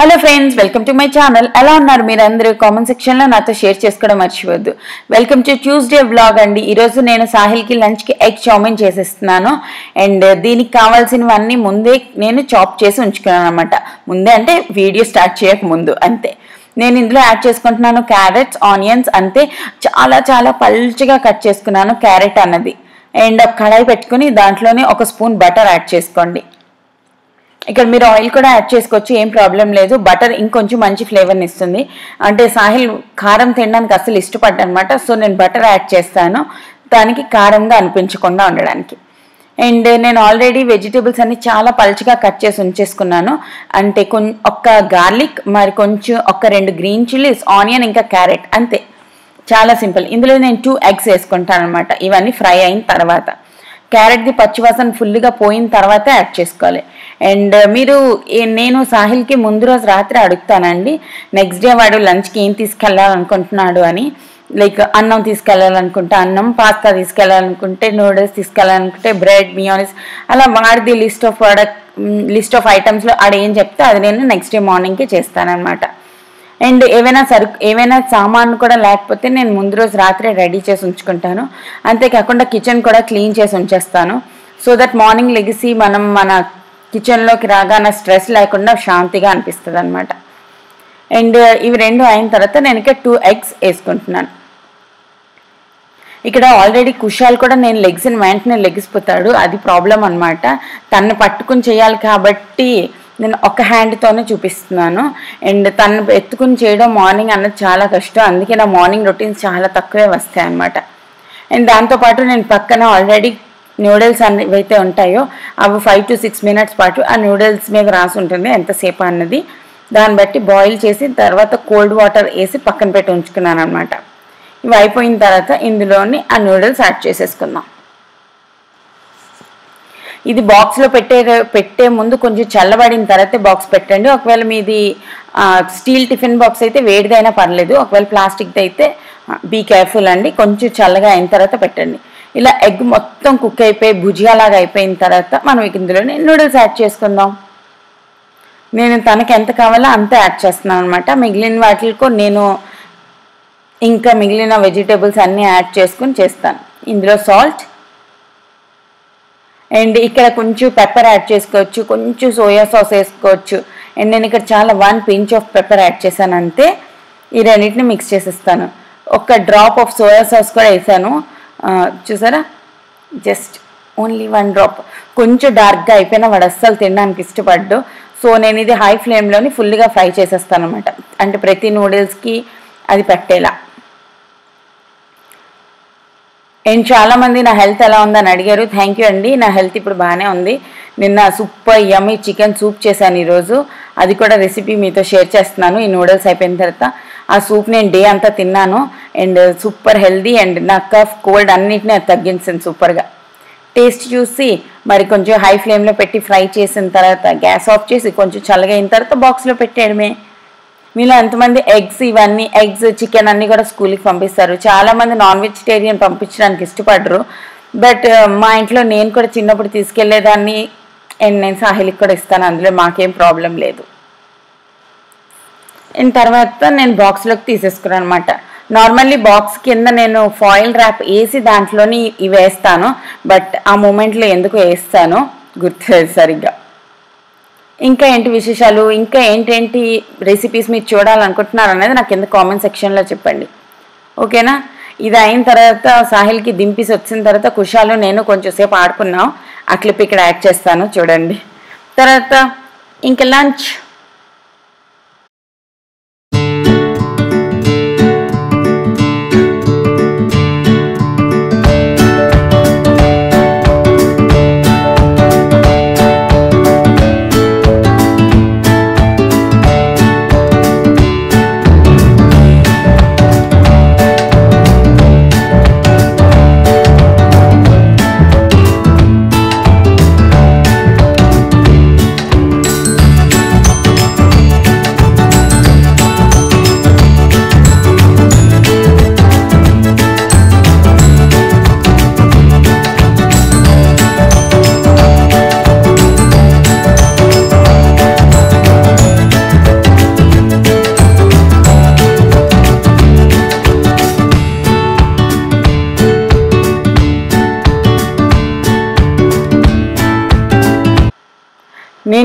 hello friends welcome to my channel ఎలా ఉన్నారు మీరందరూ కామెంట్ సెక్షన్ లో నాతో షేర్ చేసుకోవడం మర్చిపోద్దు వెల్కమ్ టు ట్యూస్డే వ్లాగ్ అండి ఈరోజు నేను సాహిల్కి లంచ్ కి ఎగ్ చౌమిన్ చేసేస్తున్నాను అండ్ దీనికి కావాల్సినవన్నీ ముందే నేను చాప్ చేసి ఉంచుకున్నాను అనమాట ముందే అంటే వీడియో స్టార్ట్ చేయక ముందు అంతే నేను ఇందులో యాడ్ చేసుకుంటున్నాను క్యారెట్స్ ఆనియన్స్ అంతే చాలా చాలా పల్చగా కట్ చేసుకున్నాను క్యారెట్ అన్నది అండ్ ఒక కడాయి పెట్టుకుని దాంట్లోనే ఒక స్పూన్ బటర్ యాడ్ చేసుకోండి ఇక్కడ మీరు ఆయిల్ కూడా యాడ్ చేసుకోవచ్చు ఏం ప్రాబ్లం లేదు బటర్ ఇంకొంచెం మంచి ఫ్లేవర్ని ఇస్తుంది అంటే సాహిల్ కారం తినడానికి అసలు ఇష్టపడ్డనమాట సో నేను బటర్ యాడ్ చేస్తాను దానికి కారంగా అనిపించకుండా ఉండడానికి అండ్ నేను ఆల్రెడీ వెజిటేబుల్స్ అన్ని చాలా పల్చగా కట్ చేసి ఉంచేసుకున్నాను అంటే కొం ఒక్క గార్లిక్ మరి కొంచెం ఒక రెండు గ్రీన్ చిల్లీస్ ఆనియన్ ఇంకా క్యారెట్ అంతే చాలా సింపుల్ ఇందులో నేను టూ ఎగ్స్ వేసుకుంటాను అనమాట ఇవన్నీ ఫ్రై అయిన తర్వాత క్యారెట్ది పచ్చివాసన ఫుల్గా పోయిన తర్వాత యాడ్ చేసుకోవాలి అండ్ మీరు ఏ- నేను సాహిల్కి ముందు రోజు రాత్రి అడుగుతానండి నెక్స్ట్ డే వాడు లంచ్కి ఏం తీసుకెళ్ళాలనుకుంటున్నాడు అని లైక్ అన్నం తీసుకెళ్ళాలనుకుంటే అన్నం పాస్తా తీసుకెళ్ళాలనుకుంటే నూడిల్స్ తీసుకెళ్ళాలనుకుంటే బ్రెడ్ మియోనిస్ అలా వాడిది list of product list of ఐటమ్స్లో ఆడ ఏం చెప్తే అది నేను నెక్స్ట్ డే మార్నింగ్కి చేస్తానన్నమాట అండ్ ఏవైనా సరుకు ఏవైనా సామాన్లు కూడా లేకపోతే నేను ముందు రోజు రాత్రి రెడీ చేసి ఉంచుకుంటాను అంతేకాకుండా కిచెన్ కూడా క్లీన్ చేసి ఉంచేస్తాను సో దట్ మార్నింగ్ లెగిసి మనం మన కిచెన్లోకి రాగానే స్ట్రెస్ లేకుండా శాంతిగా అనిపిస్తుంది అనమాట అండ్ ఇవి రెండు అయిన తర్వాత నేను ఇక్కడ టూ ఎగ్స్ వేసుకుంటున్నాను ఇక్కడ ఆల్రెడీ కుషాల్ కూడా నేను లెగ్స్ వెంటనే లెగిసిపోతాడు అది ప్రాబ్లం అనమాట తన్ని పట్టుకుని చేయాలి కాబట్టి నేను ఒక హ్యాండ్తోనే చూపిస్తున్నాను అండ్ తను ఎత్తుకుని చేయడం మార్నింగ్ అన్నది చాలా కష్టం అందుకే నా మార్నింగ్ రొటీన్స్ చాలా తక్కువే వస్తాయి అనమాట అండ్ దాంతోపాటు నేను పక్కన ఆల్రెడీ నూడిల్స్ అన్ని అయితే ఉంటాయో అవి ఫైవ్ టు సిక్స్ మినిట్స్ పాటు ఆ నూడిల్స్ మీద రాసి ఉంటుంది ఎంతసేపు అన్నది దాన్ని బట్టి బాయిల్ చేసి తర్వాత కోల్డ్ వాటర్ వేసి పక్కన పెట్టి ఉంచుకున్నాను అనమాట ఇవి అయిపోయిన తర్వాత ఇందులోని ఆ నూడిల్స్ యాడ్ చేసేసుకుందాం ఇది బాక్స్లో పెట్టే పెట్టే ముందు కొంచెం చల్లబడిన తర్వాతే బాక్స్ పెట్టండి ఒకవేళ మీది ఆ, స్టీల్ టిఫిన్ బాక్స్ అయితే వేడిదైనా పర్లేదు ఒకవేళ ప్లాస్టిక్ది అయితే బీ కేర్ఫుల్ అండి కొంచెం చల్లగా అయిన తర్వాత పెట్టండి ఇలా ఎగ్ మొత్తం కుక్ అయిపోయి భుజియాలాగా అయిపోయిన తర్వాత మనం ఇందులోనే నూడిల్స్ యాడ్ చేసుకుందాం నేను తనకి ఎంత కావాలో అంత యాడ్ చేస్తున్నాను అనమాట మిగిలిన వాటికి నేను ఇంకా మిగిలిన వెజిటేబుల్స్ అన్నీ యాడ్ చేసుకుని చేస్తాను ఇందులో సాల్ట్ అండ్ ఇక్కడ కొంచెం పెప్పర్ యాడ్ చేసుకోవచ్చు కొంచెం సోయా సాస్ వేసుకోవచ్చు అండ్ నేను ఇక్కడ చాలా one pinch of pepper add చేశాను అంతే ఈ రెండింటిని మిక్స్ చేసేస్తాను ఒక డ్రాప్ ఆఫ్ సోయా సాస్ కూడా వేసాను ఆ, చూసారా జస్ట్ ఓన్లీ వన్ డ్రాప్ కొంచెం డార్క్గా అయిపోయినా వాడు అస్సలు తినడానికి ఇష్టపడ్డు సో నేను ఇది హై ఫ్లేమ్లోని ఫుల్గా ఫ్రై చేసేస్తాను అనమాట అంటే ప్రతి నూడిల్స్కి అది పెట్టేలా అండ్ చాలా మంది నా హెల్త్ ఎలా ఉందని అడిగారు థ్యాంక్ యూ అండి నా హెల్త్ ఇప్పుడు బాగానే ఉంది నిన్న సూపర్ యమ్మీ చికెన్ సూప్ చేశాను ఈరోజు అది కూడా రెసిపీ మీతో షేర్ చేస్తున్నాను ఈ నూడిల్స్ అయిపోయిన తర్వాత ఆ సూప్ నేను డే అంతా తిన్నాను అండ్ సూపర్ హెల్దీ అండ్ నా కఫ్ కోల్డ్ అన్నిటిని అది తగ్గించింది సూపర్గా టేస్ట్ చూసి మరి కొంచెం హై ఫ్లేమ్లో పెట్టి ఫ్రై చేసిన తర్వాత గ్యాస్ ఆఫ్ చేసి కొంచెం చల్లగా అయిన తర్వాత బాక్స్లో పెట్టేయడమే మీలో ఎంతమంది ఎగ్స్ ఇవన్నీ ఎగ్స్ చికెన్ అన్నీ కూడా స్కూల్కి పంపిస్తారు చాలా మంది నాన్ వెజిటేరియన్ పంపించడానికి ఇష్టపడరు బట్ మా ఇంట్లో నేను కూడా చిన్నప్పుడు తీసుకెళ్లేదాన్ని అండ్ నేను సాహిల్కి కూడా ఇస్తాను అందులో మాకేం ప్రాబ్లం లేదు అండ్ తర్వాత నేను బాక్స్లోకి తీసేసుకున్నాను అనమాట నార్మల్లీ బాక్స్ కింద నేను ఫాయిల్ ర్యాప్ వేసి దాంట్లోని ఇవి వేస్తాను బట్ ఆ మూమెంట్లో ఎందుకు వేస్తాను గుర్తులేదు సరిగ్గా ఇంకా ఏంటి విశేషాలు ఇంకా ఏంటేంటి రెసిపీస్ మీరు చూడాలనుకుంటున్నారు అనేది నాకు కింద కామెంట్ సెక్షన్లో చెప్పండి ఓకేనా ఇది అయిన తర్వాత సాహిల్కి దింపేసి వచ్చిన తర్వాత కుషాలు నేను కొంచెం సేపు ఆడుకున్నాం ఆ క్లిప్ ఇక్కడ యాడ్ చేస్తాను చూడండి తర్వాత ఇంకా లంచ్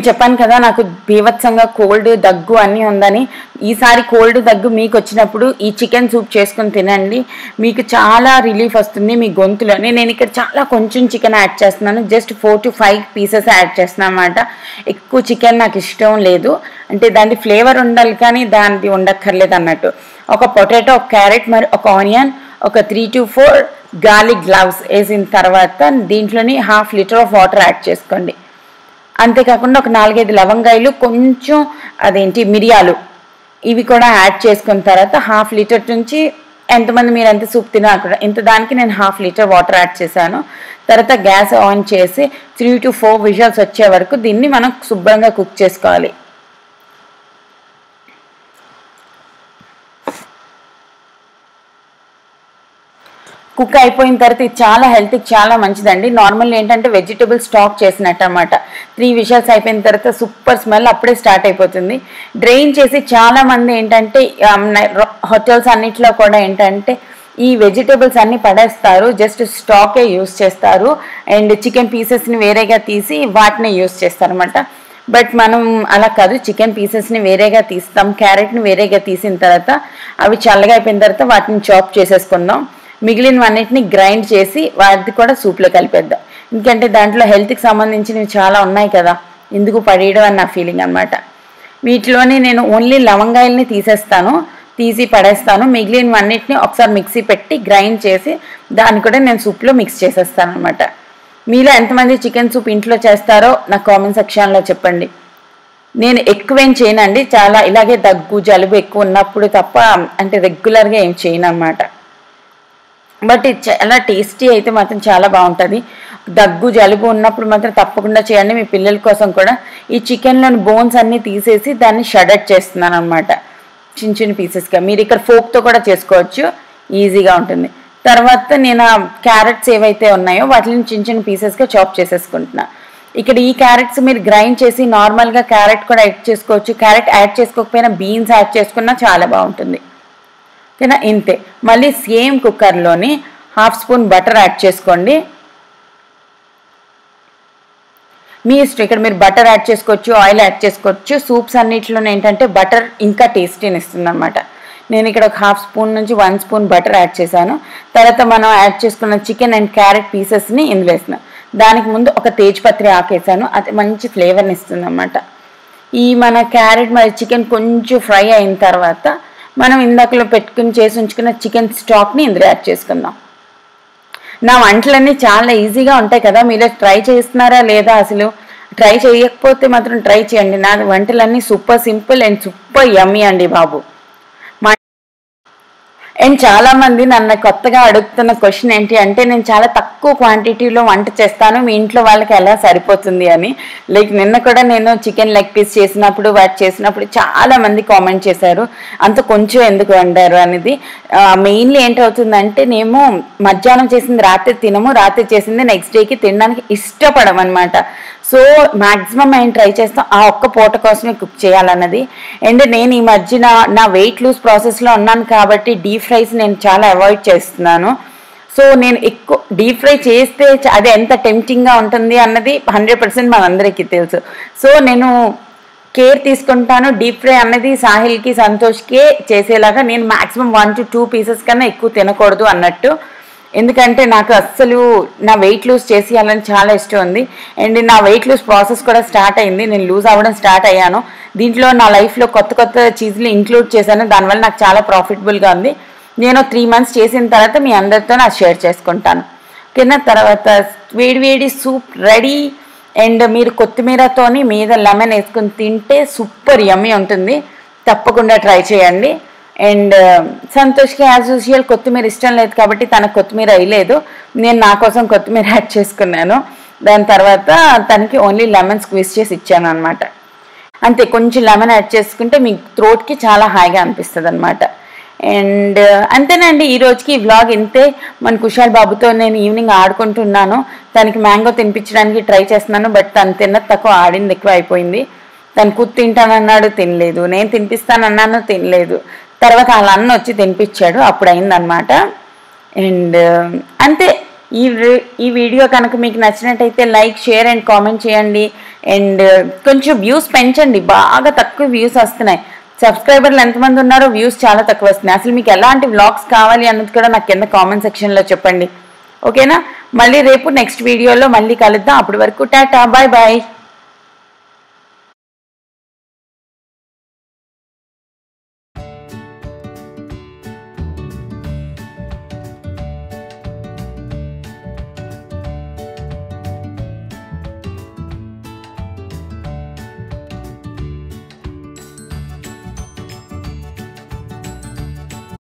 చెప్పాను కదా నాకు బీభత్సంగా కోల్డ్ దగ్గు అన్నీ ఉందని ఈసారి కోల్డ్ దగ్గు మీకు వచ్చినప్పుడు ఈ చికెన్ సూప్ చేసుకుని తినండి మీకు చాలా రిలీఫ్ వస్తుంది మీ గొంతులోని నేను ఇక్కడ చాలా కొంచెం చికెన్ యాడ్ చేస్తున్నాను just four to five pieces add చేస్తున్నాను అనమాట ఎక్కువ చికెన్ నాకు ఇష్టం లేదు అంటే దాని ఫ్లేవర్ ఉండాలి కానీ దానిది ఉండక్కర్లేదు అన్నట్టు ఒక పొటాటో ఒక క్యారెట్ మరి ఒక ఆనియన్ ఒక three to four garlic cloves వేసిన తర్వాత దీంట్లోని half litre of water add చేసుకోండి అంతేకాకుండా ఒక నాలుగైదు లవంగాయలు కొంచెం అదేంటి మిరియాలు ఇవి కూడా యాడ్ చేసుకున్న తర్వాత హాఫ్ లీటర్ నుంచి ఎంతమంది మీరు ఎంత సూప్ తినా అక్కడ ఇంత దానికి నేను హాఫ్ లీటర్ వాటర్ యాడ్ చేశాను తర్వాత గ్యాస్ ఆన్ చేసి త్రీ టు ఫోర్ విజువల్స్ వచ్చే వరకు దీన్ని మనం శుభ్రంగా కుక్ చేసుకోవాలి కుక్ అయిపోయిన తర్వాత ఇది చాలా హెల్త్కి చాలా మంచిదండి నార్మల్ ఏంటంటే వెజిటబుల్ స్టాక్ చేసినట్టు అనమాట త్రీ విషయాలు అయిపోయిన తర్వాత సూపర్ స్మెల్ అప్పుడే స్టార్ట్ అయిపోతుంది డ్రైన్ చేసి చాలా మంది ఏంటంటే హోటల్స్ అన్నిట్లో కూడా ఏంటంటే ఈ వెజిటబుల్స్ అన్ని పడేస్తారు జస్ట్ స్టాకే యూస్ చేస్తారు అండ్ చికెన్ పీసెస్ని వేరేగా తీసి వాటిని యూస్ చేస్తారు అనమాట బట్ మనం అలా కాదు చికెన్ పీసెస్ని వేరేగా తీస్తాం క్యారెట్ని వేరేగా తీసిన తర్వాత అవి చల్లగా అయిపోయిన తర్వాత వాటిని చాప్ చేసేసుకుందాం మిగిలినవన్నిటిని గ్రైండ్ చేసి వాటిది కూడా సూప్లో కలిపేద్దాం ఎందుకంటే దాంట్లో హెల్త్కి సంబంధించినవి చాలా ఉన్నాయి కదా ఎందుకు పడేయడం అని నా ఫీలింగ్ అనమాట వీటిలోని నేను ఓన్లీ లవంగాయల్ని తీసేస్తాను తీసి పడేస్తాను మిగిలినవన్నిటిని ఒకసారి మిక్సీ పెట్టి గ్రైండ్ చేసి దాన్ని కూడా నేను సూప్లో మిక్స్ చేసేస్తాను అనమాట మీలో ఎంతమంది చికెన్ సూప్ ఇంట్లో చేస్తారో నా కామెంట్ సెక్షన్లో చెప్పండి నేను ఎక్కువేం చేయనండి చాలా ఇలాగే దగ్గు జలుబు ఎక్కువ ఉన్నప్పుడు తప్ప అంటే రెగ్యులర్గా ఏం చేయను అనమాట బట్ ఇది చాలా టేస్టీ అయితే మాత్రం చాలా బాగుంటుంది దగ్గు జలుబు ఉన్నప్పుడు మాత్రం తప్పకుండా చేయండి మీ పిల్లల కోసం కూడా ఈ చికెన్లోని బోన్స్ అన్నీ తీసేసి దాన్ని షడట్ చేస్తున్నాను అనమాట చిన్న చిన్న పీసెస్గా మీరు ఇక్కడ ఫోక్తో కూడా చేసుకోవచ్చు ఈజీగా ఉంటుంది తర్వాత నేను ఆ క్యారెట్స్ ఏవైతే ఉన్నాయో వాటిని చిన్న చిన్న పీసెస్గా చాప్ చేసేసుకుంటున్నా ఇక్కడ ఈ క్యారెట్స్ మీరు గ్రైండ్ చేసి నార్మల్గా క్యారెట్ కూడా యాడ్ చేసుకోవచ్చు క్యారెట్ యాడ్ చేసుకోకపోయినా బీన్స్ యాడ్ చేసుకున్నా చాలా బాగుంటుంది ఓకేనా ఇంతే మళ్ళీ సేమ్ కుక్కర్లోని హాఫ్ స్పూన్ బటర్ యాడ్ చేసుకోండి మీ ఇష్టం ఇక్కడ మీరు బటర్ యాడ్ చేసుకోవచ్చు ఆయిల్ యాడ్ చేసుకోవచ్చు సూప్స్ అన్నిటిలోనే ఏంటంటే బటర్ ఇంకా టేస్టీని ఇస్తుంది అనమాట నేను ఇక్కడ ఒక హాఫ్ స్పూన్ నుంచి వన్ స్పూన్ బటర్ యాడ్ చేశాను తర్వాత మనం యాడ్ చేసుకున్న చికెన్ అండ్ క్యారెట్ పీసెస్ని ఇందులో వేసిన దానికి ముందు ఒక తేజ్పత్రి ఆకేసాను అది మంచి ఫ్లేవర్ని ఇస్తుంది అనమాట ఈ మన క్యారెట్ మరి చికెన్ కొంచెం ఫ్రై అయిన తర్వాత మనం ఇందాకలో పెట్టుకుని చేసి ఉంచుకున్న చికెన్ స్టాక్ని ఇందులో యాడ్ చేసుకుందాం నా వంటలన్నీ చాలా ఈజీగా ఉంటాయి కదా మీరు ట్రై చేస్తున్నారా లేదా అసలు ట్రై చేయకపోతే మాత్రం ట్రై చేయండి నా వంటలన్నీ super simple and super yummy అండి బాబు మా అండ్ చాలా మంది నన్ను కొత్తగా అడుగుతున్న క్వశ్చన్ ఏంటి అంటే నేను చాలా తక్కువ క్వాంటిటీలో వంట చేస్తాను మీ ఇంట్లో వాళ్ళకి ఎలా సరిపోతుంది అని లైక్ నిన్న కూడా నేను చికెన్ లెగ్ పీస్ చేసినప్పుడు వాటి చేసినప్పుడు చాలా మంది కామెంట్ చేశారు అంత కొంచెం ఎందుకు వండారు అనేది మెయిన్లీ ఏంటవుతుందంటే మేము మధ్యాహ్నం చేసింది రాత్రి తినము రాత్రి చేసింది నెక్స్ట్ డేకి తినడానికి ఇష్టపడమన్నమాట సో మాక్సిమం మేము ట్రై చేస్తాం ఆ ఒక్క పూట కోసమే కుక్ చేయాలన్నది అండ్ నేను ఈ మధ్యన నా వెయిట్ లూజ్ ప్రాసెస్లో ఉన్నాను కాబట్టి డీప్ ఫ్రైస్ నేను చాలా అవాయిడ్ చేస్తున్నాను సో నేను ఎక్కువ డీప్ ఫ్రై చేస్తే చ- అది ఎంత టెంప్టింగ్గా ఉంటుంది అన్నది హండ్రెడ్ పర్సెంట్ మనందరికీ తెలుసు సో నేను కేర్ తీసుకుంటాను డీప్ ఫ్రై అన్నది సాహిల్కి సంతోష్కే చేసేలాగా నేను maximum one to two pieces కన్నా ఎక్కువ తినకూడదు అన్నట్టు ఎందుకంటే నాకు అస్సలు నా వెయిట్ లూజ్ చేసేయాలని చాలా ఇష్టం ఉంది అండ్ నా వెయిట్ లూజ్ ప్రాసెస్ కూడా స్టార్ట్ అయింది నేను లూజ్ అవ్వడం స్టార్ట్ అయ్యాను దీంట్లో నా లైఫ్లో కొత్త కొత్త చీజ్లు ఇంక్లూడ్ చేశాను దానివల్ల నాకు చాలా ప్రాఫిటబుల్గా ఉంది నేను త్రీ మంత్స్ చేసిన తర్వాత మీ అందరితో నా షేర్ చేసుకుంటాను కింద తర్వాత వేడి వేడి సూప్ రెడీ అండ్ మీరు కొత్తిమీరతోని మీద లెమన్ వేసుకుని తింటే సూపర్ యమ్మీ ఉంటుంది తప్పకుండా ట్రై చేయండి అండ్ సంతోష్కి యాజ్ యూజువల్ కొత్తిమీర ఇష్టం లేదు కాబట్టి తనకు కొత్తిమీర వేయలేదు నేను నా కోసం కొత్తిమీర యాడ్ చేసుకున్నాను దాని తర్వాత తనకి ఓన్లీ లెమన్ స్క్వీజ్ చేసి ఇచ్చాను అనమాట అంతే కొంచెం లెమన్ యాడ్ చేసుకుంటే మీ థ్రోట్కి చాలా హాయిగా అనిపిస్తుంది అనమాట అండ్ అంతేనండి ఈ రోజుకి ఈ వ్లాగ్ ఇంతే మన కుషాల్ బాబుతో నేను ఈవినింగ్ ఆడుకుంటున్నాను తనకి మ్యాంగో తినిపించడానికి ట్రై చేస్తున్నాను బట్ తను తిన్నది తక్కువ ఆడింది ఎక్కువ అయిపోయింది తను కూర్చు తింటానన్నాడు తినలేదు నేను తినిపిస్తానన్నాను తినలేదు తర్వాత వాళ్ళ అన్న వచ్చి తినిపించాడు అప్పుడు అయిందనమాట అండ్ అంతే ఈ వి- ఈ వీడియో కనుక మీకు నచ్చినట్టయితే లైక్ షేర్ అండ్ కామెంట్ చేయండి అండ్ కొంచెం వ్యూస్ పెంచండి బాగా తక్కువ వ్యూస్ వస్తున్నాయి సబ్స్క్రైబర్లు ఎంతమంది ఉన్నారో వ్యూస్ చాలా తక్కువ వస్తున్నాయి అసలు మీకు ఎలాంటి వ్లాగ్స్ కావాలి అన్నది కూడా నాకు కింద కామెంట్ సెక్షన్లో చెప్పండి ఓకేనా మళ్ళీ రేపు నెక్స్ట్ వీడియోలో మళ్ళీ కలుద్దాం అప్పటి వరకు టాటా బాయ్ బాయ్